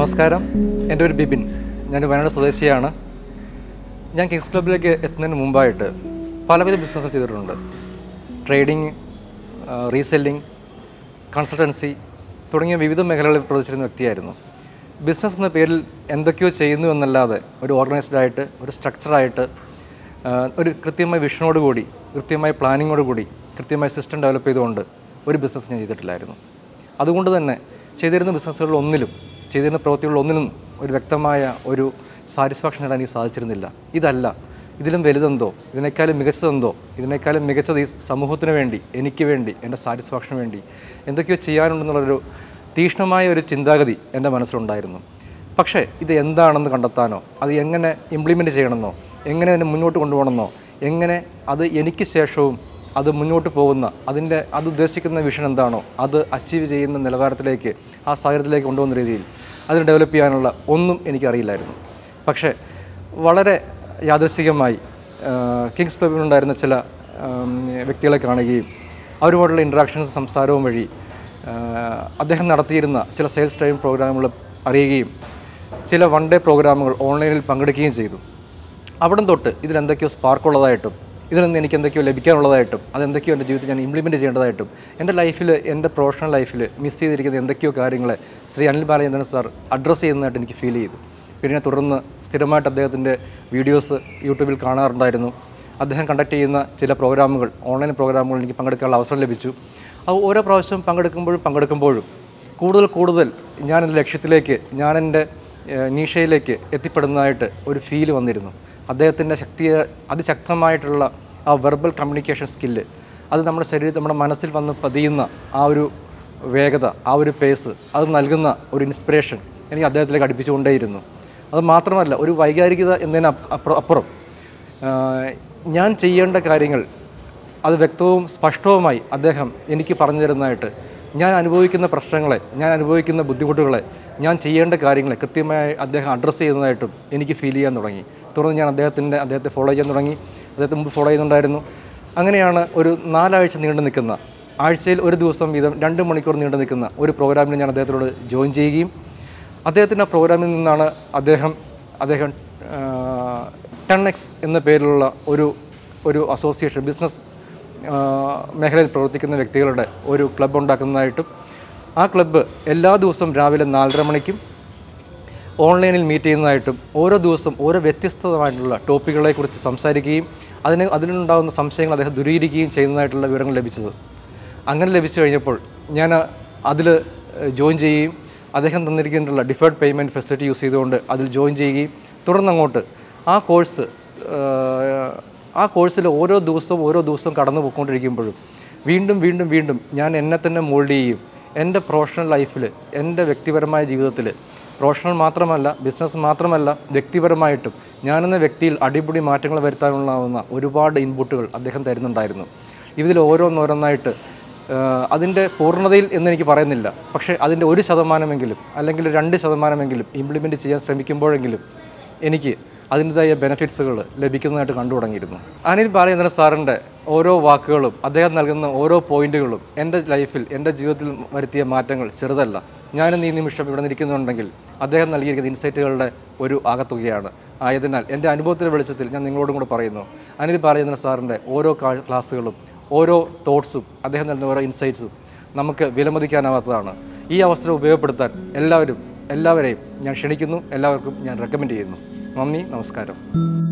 നമസ്കാരം എൻ്റെ പേര് ബിബിൻ ഞാൻ വയനാട് സ്വദേശിയാണ് ഞാൻ കിങ്സ് ക്ലബിലേക്ക് എത്തുന്നതിന് മുമ്പായിട്ട് പലവിധ ബിസിനസ്സുകൾ ചെയ്തിട്ടുണ്ട് ട്രേഡിങ് റീസെല്ലിംഗ് കൺസൾട്ടൻസി തുടങ്ങിയ വിവിധ മേഖലകളിൽ പ്രവർത്തിച്ചിരുന്ന വ്യക്തിയായിരുന്നു ബിസിനസ് എന്ന പേരിൽ എന്തൊക്കെയോ ചെയ്യുന്നു എന്നല്ലാതെ ഒരു ഓർഗനൈസ്ഡ് ആയിട്ട് ഒരു സ്ട്രക്ചറായിട്ട് ഒരു കൃത്യമായ വിഷനോട് കൂടി കൃത്യമായ പ്ലാനിങ്ങോട് കൂടി കൃത്യമായ സിസ്റ്റം ഡെവലപ്പ് ചെയ്തുകൊണ്ട് ഒരു ബിസിനസ് ഞാൻ ചെയ്തിട്ടില്ലായിരുന്നു അതുകൊണ്ട് തന്നെ ചെയ്തിരുന്ന ബിസിനസ്സുകളിൽ ഒന്നിലും ചെയ്തിരുന്ന പ്രവൃത്തികളിൽ ഒന്നിലും ഒരു വ്യക്തമായ ഒരു സാറ്റിസ്ഫാക്ഷൻ നേടാൻ എനിക്ക് സാധിച്ചിരുന്നില്ല ഇതല്ല ഇതിലും വലുതെന്തോ ഇതിനേക്കാളും മികച്ചതെന്തോ ഇതിനേക്കാളും മികച്ചത് ഈ സമൂഹത്തിന് വേണ്ടി എനിക്ക് വേണ്ടി എൻ്റെ സാറ്റിസ്ഫാക്ഷന് വേണ്ടി എന്തൊക്കെയോ ചെയ്യാനുണ്ടെന്നുള്ളൊരു തീക്ഷ്ണമായ ഒരു ചിന്താഗതി എൻ്റെ മനസ്സിലുണ്ടായിരുന്നു പക്ഷേ ഇത് എന്താണെന്ന് കണ്ടെത്താനോ അത് എങ്ങനെ ഇംപ്ലിമെൻറ്റ് ചെയ്യണമെന്നോ എങ്ങനെ അതിനെ മുന്നോട്ട് കൊണ്ടുപോകണമെന്നോ എങ്ങനെ അത് എനിക്ക് ശേഷവും അത് മുന്നോട്ട് പോകുന്ന അതിൻ്റെ അത് ഉദ്ദേശിക്കുന്ന വിഷൻ എന്താണോ അത് അച്ചീവ് ചെയ്യുന്ന നിലവാരത്തിലേക്ക് ആ സാഹചര്യത്തിലേക്ക് കൊണ്ടുപോകുന്ന രീതിയിൽ അതിന് ഡെവലപ്പ് ചെയ്യാനുള്ള ഒന്നും എനിക്കറിയില്ലായിരുന്നു പക്ഷേ വളരെ യാദൃശികമായി ആ, കിങ്സ് ക്ലബിലുണ്ടായിരുന്ന ചില ആം, വ്യക്തികളെ കാണുകയും അവരുമായിട്ടുള്ള ഇൻട്രാക്ഷൻസ് സംസാരവും വഴി ആ, അദ്ദേഹം നടത്തിയിരുന്ന ചില സെയിൽസ് ട്രെയിനിങ് പ്രോഗ്രാമുകൾ അറിയുകയും ചില വൺ ഡേ പ്രോഗ്രാമുകൾ ഓൺലൈനിൽ പങ്കെടുക്കുകയും ചെയ്തു അവിടെ തൊട്ട് ഇതിലെന്തൊക്കെയോ സ്പാർക്ക് ഉള്ളതായിട്ടും ഇതിൽ നിന്ന് എനിക്ക് എന്തൊക്കെയോ ലഭിക്കാനുള്ളതായിട്ടും അതെന്തൊക്കെയോ എൻ്റെ ജീവിതത്തിൽ ഞാൻ ഇംപ്ലിമെൻറ്റ് ചെയ്യേണ്ടതായിട്ടും എൻ്റെ ലൈഫിൽ എൻ്റെ പ്രൊഫഷണൽ ലൈഫിൽ മിസ് ചെയ്തിരിക്കുന്ന എന്തൊക്കെയോ കാര്യങ്ങളെ ശ്രീ അനിൽ ബാലചന്ദ്രൻ സാർ അഡ്രസ്സ് ചെയ്യുന്നതായിട്ട് എനിക്ക് ഫീൽ ചെയ്തു പിന്നെ തുടർന്ന് സ്ഥിരമായിട്ട് അദ്ദേഹത്തിൻ്റെ വീഡിയോസ് യൂട്യൂബിൽ കാണാറുണ്ടായിരുന്നു അദ്ദേഹം കണ്ടക്ട് ചെയ്യുന്ന ചില പ്രോഗ്രാമുകൾ ഓൺലൈൻ പ്രോഗ്രാമുകൾ എനിക്ക് പങ്കെടുക്കാനുള്ള അവസരം ലഭിച്ചു അത് ഓരോ പ്രാവശ്യം പങ്കെടുക്കുമ്പോഴും പങ്കെടുക്കുമ്പോഴും കൂടുതൽ കൂടുതൽ ഞാൻ എൻ്റെ ലക്ഷ്യത്തിലേക്ക് ഞാൻ എൻ്റെ ഏഹ്, നീഷയിലേക്ക് എത്തിപ്പെടുന്നതായിട്ട് ഒരു ഫീല് വന്നിരുന്നു അദ്ദേഹത്തിൻ്റെ ശക്തിയെ അതിശക്തമായിട്ടുള്ള ആ വെർബൽ കമ്മ്യൂണിക്കേഷൻ സ്കില്ല് അത് നമ്മുടെ ശരീരത്തിൽ നമ്മുടെ മനസ്സിൽ വന്ന് പതിയുന്ന ആ ഒരു വേഗത ആ ഒരു പേസ് അത് നൽകുന്ന ഒരു ഇൻസ്പിറേഷൻ എനിക്ക് അദ്ദേഹത്തിലേക്ക് അടുപ്പിച്ചുകൊണ്ടേയിരുന്നു അത് മാത്രമല്ല ഒരു വൈകാരികത എന്നതിന് അപ്പ- അപ്പുറം അപ്പുറം ആഹ്, ഞാൻ ചെയ്യേണ്ട കാര്യങ്ങൾ അത് വ്യക്തവും സ്പഷ്ടവുമായി അദ്ദേഹം എനിക്ക് പറഞ്ഞു തരുന്നതായിട്ട് ഞാൻ അനുഭവിക്കുന്ന പ്രശ്നങ്ങളെ ഞാൻ അനുഭവിക്കുന്ന ബുദ്ധിമുട്ടുകളെ ഞാൻ ചെയ്യേണ്ട കാര്യങ്ങളെ കൃത്യമായി അദ്ദേഹം അഡ്രസ്സ് ചെയ്യുന്നതായിട്ടും എനിക്ക് ഫീൽ ചെയ്യാൻ തുടങ്ങി തുടർന്ന് ഞാൻ അദ്ദേഹത്തിൻ്റെ അദ്ദേഹത്തെ ഫോളോ ചെയ്യാൻ തുടങ്ങി അദ്ദേഹത്തെ മുമ്പ് ഫോളോ ചെയ്യുന്നുണ്ടായിരുന്നു അങ്ങനെയാണ് ഒരു നാലാഴ്ച നീണ്ടു നിൽക്കുന്ന ആഴ്ചയിൽ ഒരു ദിവസം വീതം രണ്ട് മണിക്കൂർ നീണ്ടു നിൽക്കുന്ന ഒരു പ്രോഗ്രാമിൽ ഞാൻ അദ്ദേഹത്തോട് ജോയിൻ ചെയ്യുകയും അദ്ദേഹത്തിൻ്റെ ആ പ്രോഗ്രാമിൽ നിന്നാണ് അദ്ദേഹം അദ്ദേഹം ടെൻ എക്സ് എന്ന പേരിലുള്ള ഒരു ഒരു അസോസിയേഷൻ ബിസിനസ് മേഖലയിൽ പ്രവർത്തിക്കുന്ന വ്യക്തികളുടെ ഒരു ക്ലബ്ബ് ഉണ്ടാക്കുന്നതായിട്ടും ആ ക്ലബ്ബ് എല്ലാ ദിവസവും രാവിലെ നാലര മണിക്കും ഓൺലൈനിൽ മീറ്റ് ചെയ്യുന്നതായിട്ടും ഓരോ ദിവസം ഓരോ വ്യത്യസ്തമായിട്ടുള്ള ടോപ്പിക്കുകളെക്കുറിച്ച് സംസാരിക്കുകയും അതിന് അതിനുണ്ടാകുന്ന സംശയങ്ങൾ അദ്ദേഹം ദൂരീകരിക്കുകയും ചെയ്യുന്നതായിട്ടുള്ള വിവരങ്ങൾ ലഭിച്ചത് അങ്ങനെ ലഭിച്ചു കഴിഞ്ഞപ്പോൾ ഞാൻ അതിൽ ജോയിൻ ചെയ്യുകയും അദ്ദേഹം തന്നിരിക്കുന്നുള്ള ഡിഫേർഡ് പേയ്മെൻറ്റ് ഫെസിലിറ്റി യൂസ് ചെയ്തുകൊണ്ട് അതിൽ ജോയിൻ ചെയ്യുകയും തുടർന്നങ്ങോട്ട് ആ കോഴ്സ് ആ കോഴ്സിൽ ഓരോ ദിവസവും ഓരോ ദിവസവും കടന്നു പോയിക്കൊണ്ടിരിക്കുമ്പോഴും വീണ്ടും വീണ്ടും വീണ്ടും ഞാൻ എന്നെ തന്നെ മോൾഡ് ചെയ്യും എൻ്റെ പ്രൊഫഷണൽ ലൈഫിൽ എൻ്റെ വ്യക്തിപരമായ ജീവിതത്തിൽ പ്രൊഫഷണൽ മാത്രമല്ല ബിസിനസ് മാത്രമല്ല വ്യക്തിപരമായിട്ടും ഞാനെന്ന വ്യക്തിയിൽ അടിപൊളി മാറ്റങ്ങൾ വരുത്താനുള്ളാവുന്ന ഒരുപാട് ഇൻപുട്ടുകൾ അദ്ദേഹം തരുന്നുണ്ടായിരുന്നു ഇതിൽ ഓരോന്നോരോന്നായിട്ട് അതിൻ്റെ പൂർണ്ണതയിൽ എന്നെനിക്ക് പറയുന്നില്ല പക്ഷേ അതിൻ്റെ ഒരു ശതമാനമെങ്കിലും അല്ലെങ്കിൽ രണ്ട് ശതമാനമെങ്കിലും ഇംപ്ലിമെൻറ്റ് ചെയ്യാൻ ശ്രമിക്കുമ്പോഴെങ്കിലും എനിക്ക് അതിൻ്റെതായ ബെനിഫിറ്റ്സുകൾ ലഭിക്കുന്നതായിട്ട് കണ്ടു തുടങ്ങിയിരുന്നു അനിൽ ബാലചന്ദ്രൻ സാറിൻ്റെ ഓരോ വാക്കുകളും അദ്ദേഹം നൽകുന്ന ഓരോ പോയിന്റുകളും എൻ്റെ ലൈഫിൽ എൻ്റെ ജീവിതത്തിൽ വരുത്തിയ മാറ്റങ്ങൾ ചെറുതല്ല ഞാനും ഈ നിമിഷം ഇവിടെ നിൽക്കുന്നുണ്ടെങ്കിൽ അദ്ദേഹം നൽകിയിരിക്കുന്ന ഇൻസൈറ്റുകളുടെ ഒരു ആകത്തുകയാണ് ആയതിനാൽ എൻ്റെ അനുഭവത്തിൻ്റെ വെളിച്ചത്തിൽ ഞാൻ നിങ്ങളോടും കൂടെ പറയുന്നു അനിൽ ബാലചന്ദ്രൻ സാറിൻ്റെ ഓരോ കാ- ക്ലാസ്സുകളും ഓരോ തോട്ട്സും അദ്ദേഹം നൽകുന്ന ഓരോ ഇൻസൈറ്റ്സും നമുക്ക് വിലമതിക്കാനാവാത്തതാണ് ഈ അവസരം ഉപയോഗപ്പെടുത്താൻ എല്ലാവരും എല്ലാവരെയും ഞാൻ ക്ഷണിക്കുന്നു എല്ലാവർക്കും ഞാൻ റെക്കമെൻഡ് ചെയ്യുന്നു നന്ദി നമസ്കാരം